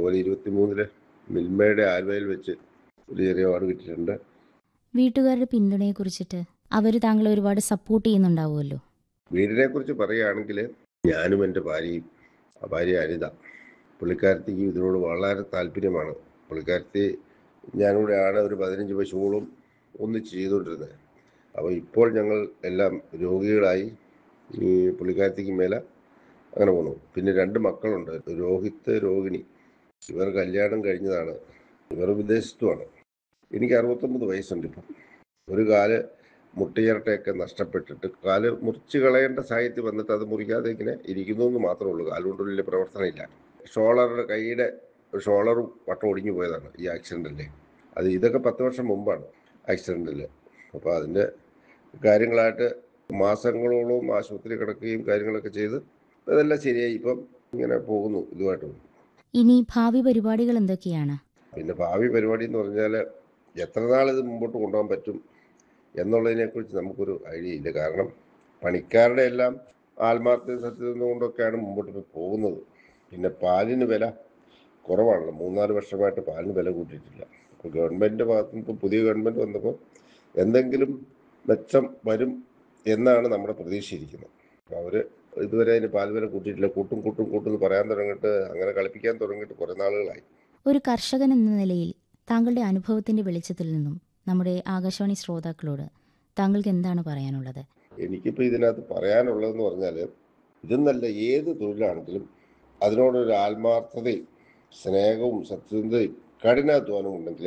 അതുപോലെ ഇരുപത്തി മൂന്നില് മിൽമയുടെ ആൽവയിൽ വെച്ച് ഒരു ചെറിയ അവാർഡ് കിട്ടിയിട്ടുണ്ട് വീട്ടുകാരുടെ പിന്തുണയെ കുറിച്ചിട്ട് അവർ താങ്കളെ ഒരുപാട് സപ്പോർട്ട് ചെയ്യുന്നുണ്ടാവുമല്ലോ വീടിനെ കുറിച്ച് പറയുകയാണെങ്കിൽ ഞാനും എൻ്റെ ഭാര്യയും ആ ഭാര്യ അനിത പുള്ളിക്കാരത്തിക്ക് ഇതിനോട് വളരെ താല്പര്യമാണ് പുള്ളിക്കാരത്തി ഞാനിവിടെയാണ് ഒരു പതിനഞ്ച് പശുക്കളും ഒന്നിച്ച് ചെയ്തുകൊണ്ടിരുന്നത് അപ്പോൾ ഇപ്പോൾ ഞങ്ങൾ എല്ലാം രോഗികളായി ഈ പുള്ളിക്കാരത്തിക്ക് മേലെ അങ്ങനെ പോണു പിന്നെ രണ്ട് മക്കളുണ്ട് രോഹിത്ത് രോഹിണി ഇവർ കല്യാണം കഴിഞ്ഞതാണ് ഇവർ വിദേശത്തുമാണ് എനിക്ക് അറുപത്തൊമ്പത് വയസ്സുണ്ട് ഇപ്പം ഒരു കാല് മുട്ടിയറട്ടയൊക്കെ നഷ്ടപ്പെട്ടിട്ട് കാല് മുറിച്ച് കളയേണ്ട സാഹിത്യം വന്നിട്ട് അത് മുറിക്കാതെ ഇങ്ങനെ ഇരിക്കുന്നു എന്ന് മാത്രമേ ഉള്ളൂ കാലുകൊണ്ട് വലിയ പ്രവർത്തനമില്ല ഷോളറുടെ കൈയുടെ ഷോളർ വട്ടം ഒടിഞ്ഞു പോയതാണ് ഈ ആക്സിഡൻറ്റിൽ അത് ഇതൊക്കെ പത്ത് വർഷം മുമ്പാണ് ആക്സിഡൻറ്റിൽ അപ്പോൾ അതിൻ്റെ കാര്യങ്ങളായിട്ട് മാസങ്ങളോളം ആശുപത്രി കിടക്കുകയും കാര്യങ്ങളൊക്കെ ചെയ്ത് അതെല്ലാം ശരിയായി ഇപ്പം ഇങ്ങനെ പോകുന്നു ഇതുമായിട്ട് ഇനി ഭാവി പരിപാടികൾ എന്തൊക്കെയാണ് പിന്നെ ഭാവി പരിപാടി എന്ന് പറഞ്ഞാൽ എത്ര നാൾ ഇത് മുമ്പോട്ട് കൊണ്ടുപോകാൻ പറ്റും എന്നുള്ളതിനെക്കുറിച്ച് നമുക്കൊരു ഐഡിയ ഇല്ല കാരണം പണിക്കാരുടെ എല്ലാം ആത്മാർത്ഥ സത്യത കൊണ്ടൊക്കെയാണ് മുമ്പോട്ട് ഇപ്പോൾ പോകുന്നത് പിന്നെ പാലിന് വില കുറവാണല്ലോ മൂന്നാല് വർഷമായിട്ട് പാലിന് വില കൂട്ടിയിട്ടില്ല അപ്പോൾ ഗവൺമെൻറ്റിൻ്റെ ഭാഗത്തു നിന്ന് ഇപ്പോൾ പുതിയ ഗവൺമെൻറ് വന്നപ്പോൾ എന്തെങ്കിലും മെച്ചം വരും എന്നാണ് നമ്മുടെ പ്രതീക്ഷയിരിക്കുന്നത് അപ്പോൾ അവർ ഇതുവരെ അതിന് പാൽ വില കൂട്ടിയിട്ടില്ല കൂട്ടും കൂട്ടും കൂട്ടും എന്ന് പറയാൻ തുടങ്ങിയിട്ട് അങ്ങനെ കളിപ്പിക്കാൻ തുടങ്ങിയിട്ട് കുറേ നാളുകളായി ഒരു കർഷകൻ എന്ന നിലയിൽ താങ്കളുടെ അനുഭവത്തിന്റെ വെളിച്ചത്തിൽ നിന്നും നമ്മുടെ ആകാശവാണി ശ്രോതാക്കളോട് താങ്കൾക്ക് എന്താണ് പറയാനുള്ളത് എനിക്കിപ്പോൾ ഇതിനകത്ത് പറയാനുള്ളതെന്ന് പറഞ്ഞാൽ ഇതെന്നല്ല ഏത് തൊഴിലാണെങ്കിലും അതിനോടൊരു ആത്മാർത്ഥതയും സ്നേഹവും സത്യസന്ധതയും കഠിനാധ്വാനവും ഉണ്ടെങ്കിൽ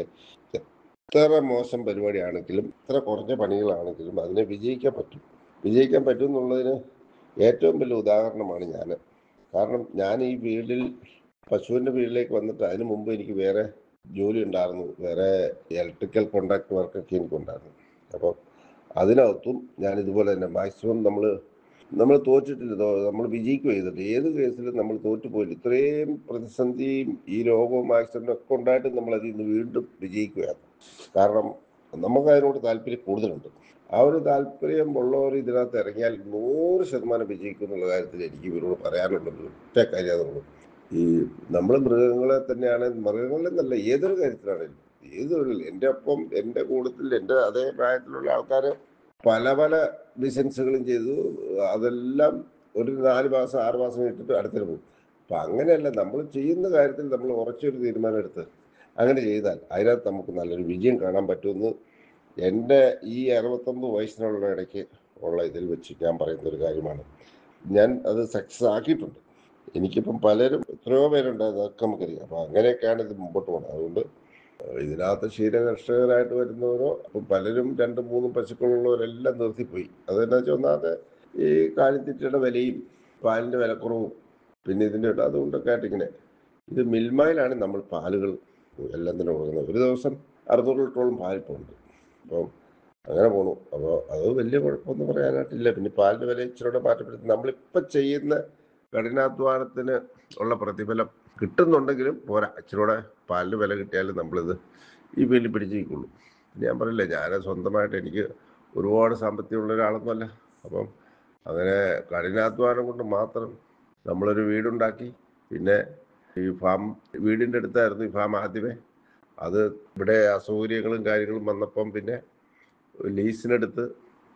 എത്ര മോശം പരിപാടിയാണെങ്കിലും എത്ര കുറഞ്ഞ പണികളാണെങ്കിലും അതിനെ വിജയിക്കാൻ പറ്റും വിജയിക്കാൻ പറ്റും എന്നുള്ളതിന് ഏറ്റവും വലിയ ഉദാഹരണമാണ് ഞാൻ കാരണം ഞാൻ ഈ ഫീൽഡിൽ പശുവിൻ്റെ ഫീൽഡിലേക്ക് വന്നിട്ട് അതിന് മുമ്പ് എനിക്ക് വേറെ ജോലി ഉണ്ടായിരുന്നു വേറെ ഇലക്ട്രിക്കൽ കോൺട്രാക്ട് വർക്കൊക്കെ എനിക്കുണ്ടായിരുന്നു അപ്പോൾ അതിനകത്തും ഞാൻ ഇതുപോലെ തന്നെ മാക്സിമം നമ്മൾ നമ്മൾ തോറ്റിട്ടില്ല നമ്മൾ വിജയിക്കുക ചെയ്തിട്ട് ഏത് കേസിലും നമ്മൾ തോറ്റുപോയില്ല ഇത്രയും പ്രതിസന്ധിയും ഈ രോഗവും ആക്സിഡൻറ്റും ഒക്കെ ഉണ്ടായിട്ട് നമ്മൾ അതിൽ നിന്ന് വീണ്ടും വിജയിക്കുകയാണ് കാരണം നമുക്ക് അതിനോട് താല്പര്യം കൂടുതലുണ്ട് ആ ഒരു താല്പര്യം ഉള്ളവർ ഇതിനകത്ത് ഇറങ്ങിയാൽ നൂറ് ശതമാനം വിജയിക്കും എന്നുള്ള കാര്യത്തിൽ എനിക്ക് ഇവരോട് പറയാനുള്ളത് ഒറ്റ കാര്യം അതുള്ളൂ ഈ നമ്മൾ മൃഗങ്ങളെ തന്നെയാണ് മൃഗങ്ങളെന്നല്ല ഏതൊരു കാര്യത്തിലാണെങ്കിലും ഏതൊരു എൻ്റെ ഒപ്പം എൻ്റെ കൂട്ടത്തിൽ എൻ്റെ അതേ പ്രായത്തിലുള്ള ആൾക്കാർ പല പല ബിസിനസ്സുകളും ചെയ്തു അതെല്ലാം ഒരു നാല് മാസം ആറ് മാസം ഇട്ടിട്ട് അടുത്തിന് പോകും അപ്പം അങ്ങനെയല്ല നമ്മൾ ചെയ്യുന്ന കാര്യത്തിൽ നമ്മൾ ഉറച്ചൊരു തീരുമാനം എടുത്ത് അങ്ങനെ ചെയ്താൽ അതിനകത്ത് നമുക്ക് നല്ലൊരു വിജയം കാണാൻ പറ്റുമെന്ന് എൻ്റെ ഈ അറുപത്തൊമ്പത് വയസ്സിനുള്ള ഇടയ്ക്ക് ഉള്ള ഇതിൽ വെച്ച് ഞാൻ പറയുന്ന ഒരു കാര്യമാണ് ഞാൻ അത് സക്സസ് ആക്കിയിട്ടുണ്ട് എനിക്കിപ്പം പലരും എത്രയോ പേരുണ്ട് അതൊക്കെ നമുക്കറിയാം അപ്പം അങ്ങനെയൊക്കെയാണ് ഇത് മുമ്പോട്ട് പോകുന്നത് അതുകൊണ്ട് ഇതിനകത്ത് ക്ഷീരകർഷകരായിട്ട് വരുന്നവരോ അപ്പം പലരും രണ്ടും മൂന്നും പശുക്കളുള്ളവരെല്ലാം നിർത്തിപ്പോയി അതെന്നാ വെച്ചാൽ ഒന്നാമത് ഈ കാലിത്തീറ്റയുടെ വിലയും പാലിൻ്റെ വിലക്കുറവും പിന്നെ ഇതിൻ്റെ അതുകൊണ്ടൊക്കെ ആയിട്ട് ഇങ്ങനെ ഇത് മിൽമയിലാണ് നമ്മൾ പാലുകൾ എല്ലാം തന്നെ കൊടുക്കുന്നത് ഒരു ദിവസം അറുന്നൂറ് ലിറ്ററോളം പാലിപ്പോൾ ഉണ്ട് അപ്പം അങ്ങനെ പോണു അപ്പോൾ അത് വലിയ കുഴപ്പമൊന്നും പറയാനായിട്ടില്ല പിന്നെ പാലിൻ്റെ വില ഇച്ചിരി മാറ്റപ്പെടുത്തി നമ്മളിപ്പോൾ ചെയ്യുന്ന കഠിനാധ്വാനത്തിന് ഉള്ള പ്രതിഫലം കിട്ടുന്നുണ്ടെങ്കിലും പോരാ ഇച്ചിരൂടെ പാലിന് വില കിട്ടിയാലും നമ്മളിത് ഈ ഫീൽഡിൽ പിടിച്ചിരിക്കുള്ളൂ പിന്നെ ഞാൻ പറയില്ലേ ഞാൻ സ്വന്തമായിട്ട് എനിക്ക് ഒരുപാട് സാമ്പത്തികമുള്ള ഒരാളൊന്നുമല്ല അപ്പം അങ്ങനെ കഠിനാധ്വാനം കൊണ്ട് മാത്രം നമ്മളൊരു വീടുണ്ടാക്കി പിന്നെ ഈ ഫാം വീടിൻ്റെ അടുത്തായിരുന്നു ഈ ഫാം ആദ്യമേ അത് ഇവിടെ അസൗകര്യങ്ങളും കാര്യങ്ങളും വന്നപ്പം പിന്നെ ലീസിനെടുത്ത്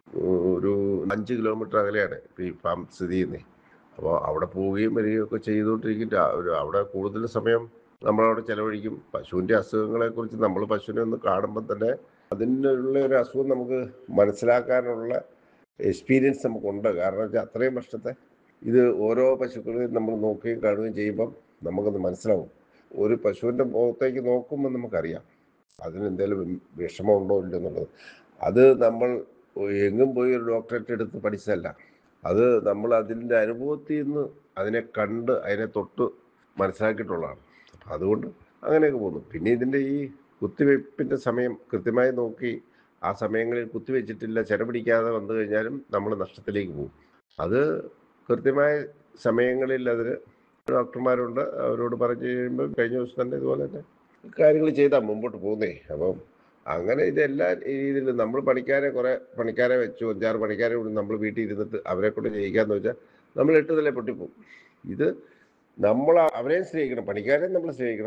ഒരു അഞ്ച് കിലോമീറ്റർ അകലെയാണ് ഈ ഫാം സ്ഥിതി ചെയ്യുന്നത് അപ്പോൾ അവിടെ പോവുകയും വരികയും ഒക്കെ ചെയ്തുകൊണ്ടിരിക്കും അവിടെ കൂടുതൽ സമയം നമ്മളവിടെ ചിലവഴിക്കും പശുവിൻ്റെ അസുഖങ്ങളെക്കുറിച്ച് നമ്മൾ പശുവിനെ ഒന്ന് കാണുമ്പോൾ തന്നെ അതിനുള്ള ഒരു അസുഖം നമുക്ക് മനസ്സിലാക്കാനുള്ള എക്സ്പീരിയൻസ് നമുക്കുണ്ട് കാരണം വെച്ചാൽ അത്രയും വർഷത്തെ ഇത് ഓരോ പശുക്കളെയും നമ്മൾ നോക്കുകയും കാണുകയും ചെയ്യുമ്പം നമുക്കത് മനസ്സിലാവും ഒരു പശുവിൻ്റെ മുഖത്തേക്ക് നോക്കുമ്പോൾ നമുക്കറിയാം അതിന് എന്തെങ്കിലും വിഷമമുണ്ടോ ഇല്ലയോ എന്നുള്ളത് അത് നമ്മൾ എങ്ങും പോയി ഒരു ഡോക്ടറേറ്റ് എടുത്ത് പഠിച്ചതല്ല അത് നമ്മൾ അതിൻ്റെ അനുഭവത്തിൽ നിന്ന് അതിനെ കണ്ട് അതിനെ തൊട്ട് മനസ്സിലാക്കിയിട്ടുള്ളതാണ് അപ്പം അതുകൊണ്ട് അങ്ങനെയൊക്കെ പോകുന്നു പിന്നെ ഇതിൻ്റെ ഈ കുത്തിവയ്പ്പിൻ്റെ സമയം കൃത്യമായി നോക്കി ആ സമയങ്ങളിൽ കുത്തിവെച്ചിട്ടില്ല ചെര പിടിക്കാതെ വന്നു കഴിഞ്ഞാലും നമ്മൾ നഷ്ടത്തിലേക്ക് പോകും അത് കൃത്യമായ സമയങ്ങളിൽ അതിന് ഡോക്ടർമാരുണ്ട് അവരോട് പറഞ്ഞു കഴിയുമ്പോൾ കഴിഞ്ഞ ദിവസം തന്നെ ഇതുപോലെ തന്നെ കാര്യങ്ങൾ ചെയ്താൽ മുമ്പോട്ട് പോകുന്നേ അപ്പം അങ്ങനെ ഇതെല്ലാ രീതിയിലും നമ്മൾ പണിക്കാരെ കുറേ പണിക്കാരെ വെച്ചു അഞ്ചാറ് പണിക്കാരെ കൂടി നമ്മൾ വീട്ടിൽ ഇരുന്നിട്ട് അവരെ കൊണ്ട് ചെയ്യിക്കാന്ന് വെച്ചാൽ നമ്മൾ എട്ട് നില പൊട്ടിപ്പോവും ഇത് നമ്മൾ അവരെയും സ്നേഹിക്കണം പണിക്കാരെയും നമ്മൾ സ്നേഹിക്കണം